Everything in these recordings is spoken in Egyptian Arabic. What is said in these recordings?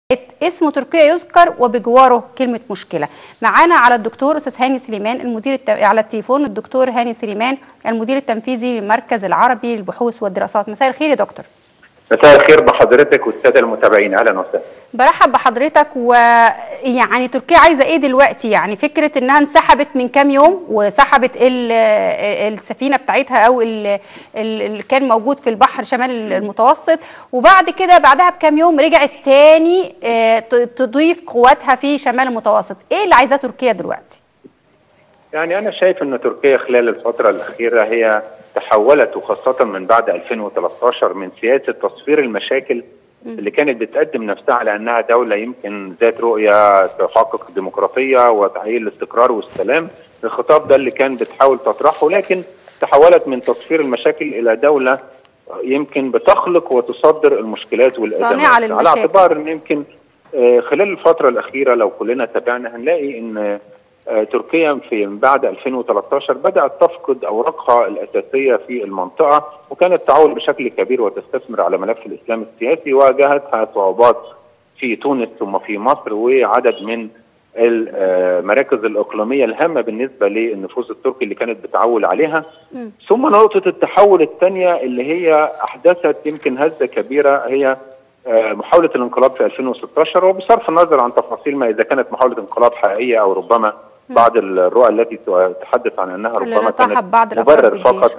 اسم تركيا يذكر وبجواره كلمة مشكلة معانا على الدكتور أستاذ هاني سليمان المدير الت... على التليفون الدكتور هاني سليمان المدير التنفيذي للمركز العربي للبحوث والدراسات مساء الخير يا دكتور مساء الخير بحضرتك والساده المتابعين اهلا وسهلا برحب بحضرتك ويعني تركيا عايزه ايه دلوقتي يعني فكره انها انسحبت من كام يوم وسحبت ال... السفينه بتاعتها او ال... اللي كان موجود في البحر شمال المتوسط وبعد كده بعدها بكام يوم رجعت تاني تضيف قواتها في شمال المتوسط ايه اللي عايزاه تركيا دلوقتي يعني انا شايف ان تركيا خلال الفتره الاخيره هي تحولت وخاصه من بعد 2013 من سياسه تصفير المشاكل اللي كانت بتقدم نفسها على انها دوله يمكن ذات رؤيه تحقق الديمقراطيه وتحقيق الاستقرار والسلام الخطاب ده اللي كان بتحاول تطرحه لكن تحولت من تصفير المشاكل الى دوله يمكن بتخلق وتصدر المشكلات والازمات على اعتبار ان يمكن خلال الفتره الاخيره لو كلنا تابعنا هنلاقي ان تركيا في بعد 2013 بدات تفقد اوراقها الاساسيه في المنطقه وكانت تعول بشكل كبير وتستثمر على ملف الاسلام السياسي واجهتها صعوبات في تونس ثم في مصر وعدد من المراكز الاقليميه الهامه بالنسبه للنفوذ التركي اللي كانت بتعول عليها م. ثم نقطه التحول الثانيه اللي هي احدثت يمكن هزه كبيره هي محاوله الانقلاب في 2016 وبصرف النظر عن تفاصيل ما اذا كانت محاوله انقلاب حقيقيه او ربما بعض الرؤى التي تتحدث عن انها ربما كانت بعض مبرر فقط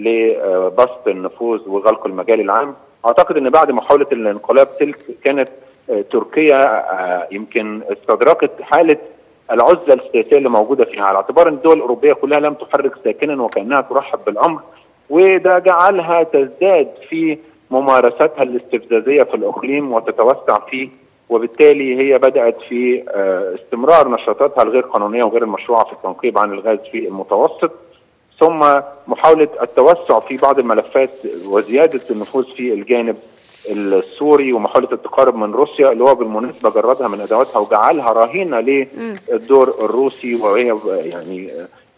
لبسط النفوذ وغلق المجال العام اعتقد ان بعد محاوله الانقلاب تلك كانت تركيا يمكن استدركت حاله العزله السياسيه اللي موجوده فيها على اعتبار ان الدول الاوروبيه كلها لم تحرك ساكنا وكانها ترحب بالامر وده جعلها تزداد في ممارستها الاستفزازيه في الاقليم وتتوسع فيه وبالتالي هي بدات في استمرار نشاطاتها الغير قانونيه وغير المشروعه في التنقيب عن الغاز في المتوسط ثم محاوله التوسع في بعض الملفات وزياده النفوذ في الجانب السوري ومحاوله التقارب من روسيا اللي هو بالمناسبه جردها من ادواتها وجعلها رهينه للدور الروسي وهي يعني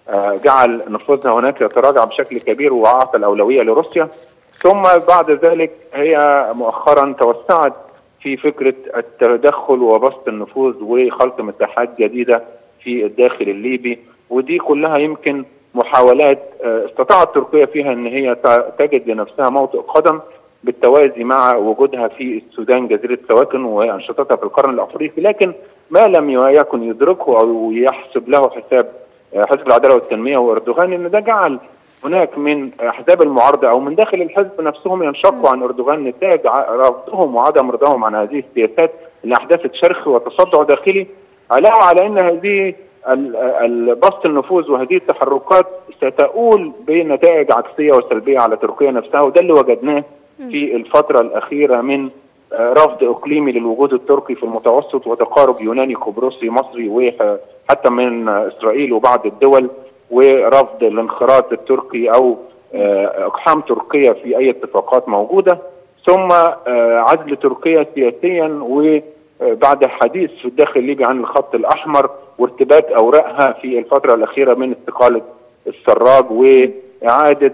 جعل نفوذها هناك يتراجع بشكل كبير واعطى الاولويه لروسيا ثم بعد ذلك هي مؤخرا توسعت في فكره التدخل وبسط النفوذ وخلق مساحات جديده في الداخل الليبي ودي كلها يمكن محاولات استطاعت تركيا فيها ان هي تجد لنفسها موطئ قدم بالتوازي مع وجودها في السودان جزيره سواكن وانشطتها في القرن الافريقي لكن ما لم يكن يدركه او يحسب له حساب حزب العداله والتنميه واردوغان ان ده جعل هناك من احزاب المعارضه او من داخل الحزب نفسهم ينشقوا عن اردوغان نتاج رفضهم وعدم رضاهم عن هذه السياسات اللي احدثت شرخ وتصدع داخلي علاوه على ان هذه بسط النفوذ وهذه التحركات ستؤول بنتائج عكسيه وسلبيه على تركيا نفسها وده اللي وجدناه في الفتره الاخيره من رفض اقليمي للوجود التركي في المتوسط وتقارب يوناني قبرصي مصري وحتى من اسرائيل وبعض الدول ورفض الانخراط التركي او اقحام تركيا في اي اتفاقات موجوده ثم عزل تركيا سياسيا وبعد حديث في الداخل الليبي عن الخط الاحمر وارتباك اوراقها في الفتره الاخيره من استقاله السراج واعاده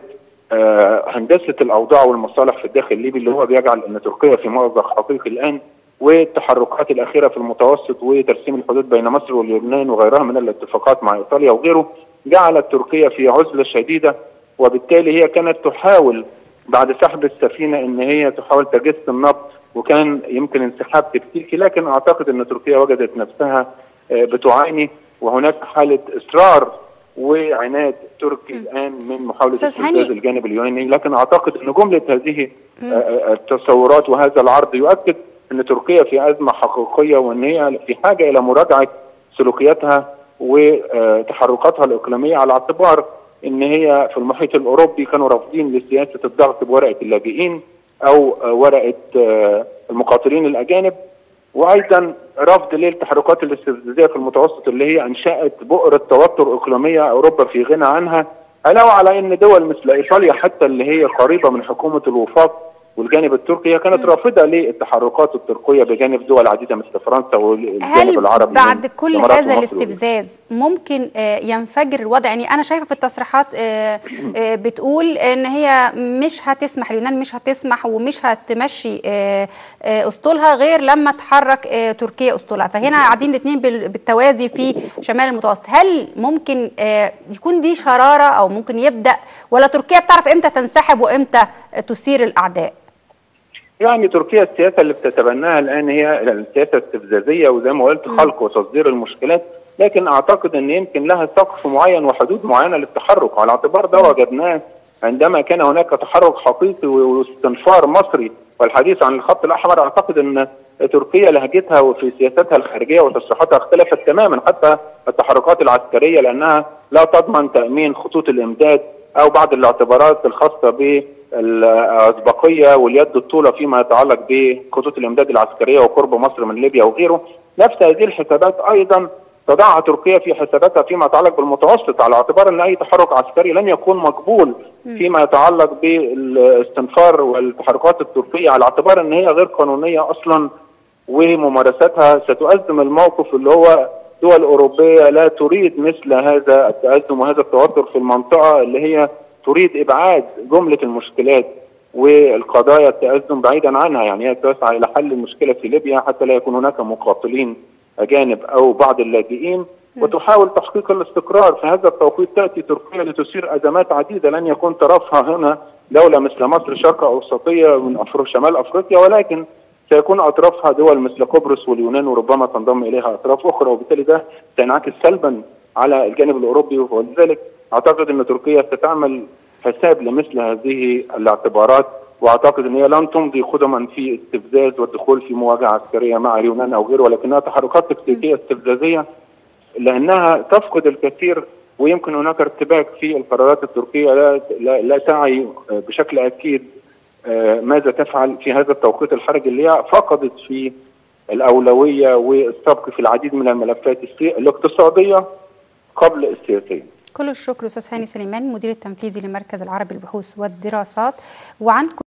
هندسه الاوضاع والمصالح في الداخل الليبي اللي هو بيجعل ان تركيا في مأزق حقيقي الان والتحركات الاخيره في المتوسط وترسيم الحدود بين مصر واللبنان وغيرها من الاتفاقات مع ايطاليا وغيره جعلت تركيا في عزله شديده وبالتالي هي كانت تحاول بعد سحب السفينه ان هي تحاول تجس النبض وكان يمكن انسحاب تكتيكي لكن اعتقد ان تركيا وجدت نفسها بتعاني وهناك حاله اصرار وعناد تركي الان من محاوله استفزاز الجانب اليوناني لكن اعتقد ان جمله هذه التصورات وهذا العرض يؤكد ان تركيا في ازمه حقيقيه وان هي في حاجه الى مراجعه سلوكياتها وتحركاتها الاقليميه على اعتبار ان هي في المحيط الاوروبي كانوا رافضين لسياسه الضغط بورقه اللاجئين او ورقه المقاتلين الاجانب وايضا رفض للتحركات الاستفزازيه في المتوسط اللي هي انشات بؤره توتر اقليميه اوروبا في غنى عنها علاوه على ان دول مثل ايطاليا حتى اللي هي قريبه من حكومه الوفاق والجانب التركي هي كانت رافضه للتحركات التركيه بجانب دول عديده مثل فرنسا والجانب هل العربي بعد من كل الإمارات هذا ومصر الاستفزاز ممكن آه، ينفجر الوضع يعني انا شايفه في التصريحات آه، آه، بتقول ان هي مش هتسمح اليونان مش هتسمح ومش هتمشي آه، آه، اسطولها غير لما تحرك آه، تركيا اسطولها فهنا قاعدين الاثنين بالتوازي في شمال المتوسط هل ممكن آه، يكون دي شراره او ممكن يبدا ولا تركيا بتعرف امتى تنسحب وامتى تثير الاعداء يعني تركيا السياسه اللي بتتبناها الان هي السياسه الاستفزازيه وزي ما قلت خلق وتصدير المشكلات لكن اعتقد ان يمكن لها سقف معين وحدود معينه للتحرك على اعتبار ده وجدناه عندما كان هناك تحرك حقيقي واستنفار مصري والحديث عن الخط الاحمر اعتقد ان تركيا لهجتها وفي سياستها الخارجيه وتصريحاتها اختلفت تماما حتى التحركات العسكريه لانها لا تضمن تامين خطوط الامداد او بعض الاعتبارات الخاصه بالاسبقيه واليد الطولى فيما يتعلق بخطوط الامداد العسكريه وقرب مصر من ليبيا وغيره نفس هذه الحسابات ايضا تضعها تركيا في حساباتها فيما يتعلق بالمتوسط على اعتبار ان اي تحرك عسكري لن يكون مقبول فيما يتعلق بالاستنفار والتحركات التركيه على اعتبار ان هي غير قانونيه اصلا وممارساتها ستؤزم الموقف اللي هو دول اوروبيه لا تريد مثل هذا التازم وهذا التوتر في المنطقه اللي هي تريد ابعاد جمله المشكلات والقضايا التازم بعيدا عنها يعني هي تسعى الى حل المشكله في ليبيا حتى لا يكون هناك مقاتلين اجانب او بعض اللاجئين وتحاول تحقيق الاستقرار في هذا التوقيت تاتي تركيا لتثير ازمات عديده لن يكون طرفها هنا دوله مثل مصر شرق اوسطيه من أفر شمال افريقيا ولكن سيكون اطرافها دول مثل قبرص واليونان وربما تنضم اليها اطراف اخرى وبالتالي ده سينعكس سلبا على الجانب الاوروبي ولذلك اعتقد ان تركيا ستعمل حساب لمثل هذه الاعتبارات واعتقد ان هي لن تمضي قدما في استفزاز والدخول في مواجهه عسكريه مع اليونان او غيره ولكنها تحركات تكتيكيه استفزازيه لانها تفقد الكثير ويمكن هناك ارتباك في القرارات التركيه لا لا, لا تعي بشكل اكيد ماذا تفعل في هذا التوقيت الحرج اللي هي فقدت في الاولويه والسبق في العديد من الملفات الاقتصاديه قبل السياسيه. كل الشكر استاذ هاني سليمان مدير التنفيذي لمركز العربي للبحوث والدراسات وعن